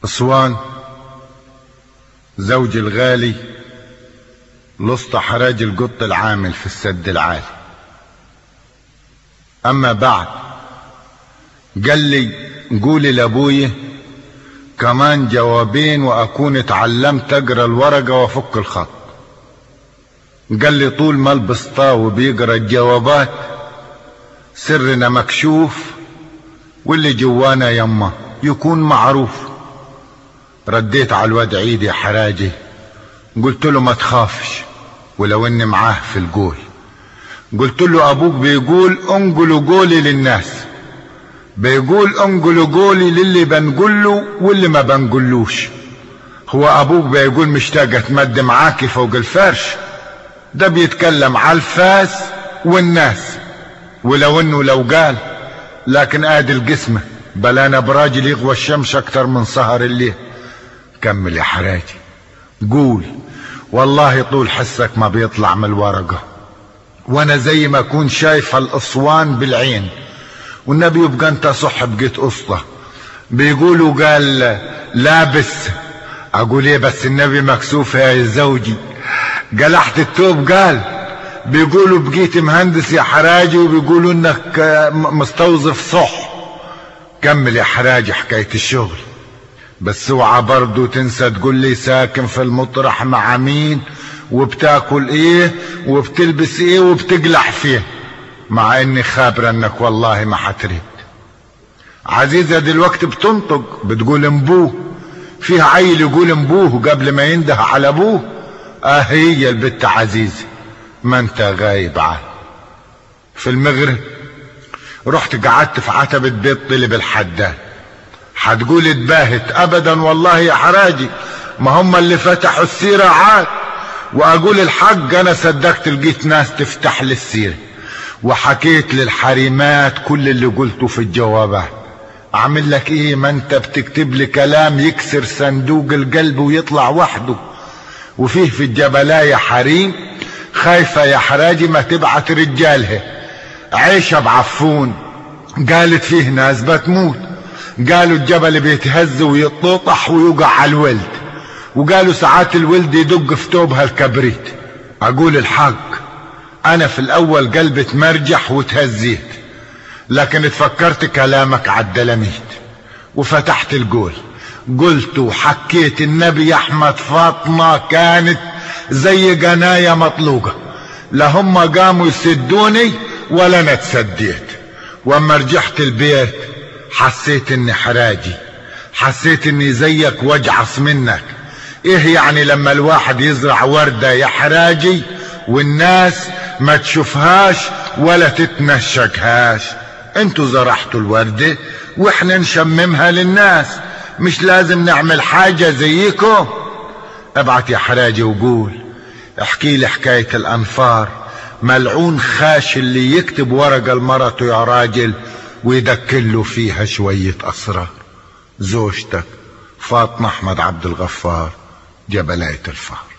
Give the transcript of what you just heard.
أسوان زوجي الغالي لسط حراج القط العامل في السد العالي أما بعد قال لي قولي لأبوي كمان جوابين وأكون اتعلمت أقرأ الورقة وأفك الخط قال لي طول ما البسطاوي بيقرأ الجوابات سرنا مكشوف واللي جوانا يما يكون معروف رديت على الواد عيد يا حراجي قلت له ما تخافش ولو اني معاه في القول قلت له ابوك بيقول انقلوا قولي للناس بيقول انقلوا قولي للي بنقول له واللي ما بنقولوش هو ابوك بيقول مشتاق اتمد معاكي فوق الفرش ده بيتكلم على الفاس والناس ولو انه لو قال لكن ادي القسمة بلانا براجل يغوى الشمس اكتر من سهر الليل كمل يا حراجي قول والله طول حسك ما بيطلع من الورقة وانا زي ما اكون شايف الاسوان بالعين والنبي يبقى انت صح بقيت اسطى بيقولوا قال لابس اقول ايه بس النبي مكسوف يا زوجي قلعت التوب قال بيقولوا بقيت مهندس يا حراجي وبيقولوا انك مستوظف صح كمل يا حراجي حكاية الشغل بس اوعى برضو تنسى تقول لي ساكن في المطرح مع مين وبتاكل ايه وبتلبس ايه وبتقلع فيه مع اني خابرة انك والله ما حترد عزيزة دلوقتي بتنطق بتقول امبوه فيها عيل يقول امبوه قبل ما ينده على ابوه اه هي البت عزيزة ما انت غايب عنه في المغرب رحت قعدت في عتبة بيت طلب الحداد هتقول اتباهت ابدا والله يا حراجي ما هم اللي فتحوا السيرة عاد واقول الحق انا صدقت لقيت ناس تفتح لي السيرة وحكيت للحريمات كل اللي قلته في الجوابات اعمل لك ايه ما انت بتكتب لي كلام يكسر صندوق القلب ويطلع وحده وفيه في الجبلاية حريم خايفة يا حراجي ما تبعت رجالها عيشة بعفون قالت فيه ناس بتموت قالوا الجبل بيتهز ويتطح ويوقع على الولد وقالوا ساعات الولد يدق في توبها الكبريت اقول الحق انا في الاول قلبي تمرجح وتهزيت لكن اتفكرت كلامك عالدلميت وفتحت القول قلت وحكيت النبي احمد فاطمة كانت زي جناية مطلوقة لا هم قاموا يسدوني ولا انا اتسديت واما رجعت البيت حسيت اني حراجي حسيت اني زيك واجعص منك ايه يعني لما الواحد يزرع وردة يا حراجي والناس ما تشوفهاش ولا تتنشكهاش انتوا زرعتوا الوردة واحنا نشممها للناس مش لازم نعمل حاجة زيكم ابعت يا حراجي وقول احكي لي حكاية الانفار ملعون خاش اللي يكتب ورقة لمرته يا راجل ويدكله فيها شوية اسرار زوجتك فاطمة احمد عبد الغفار جبلاية الفار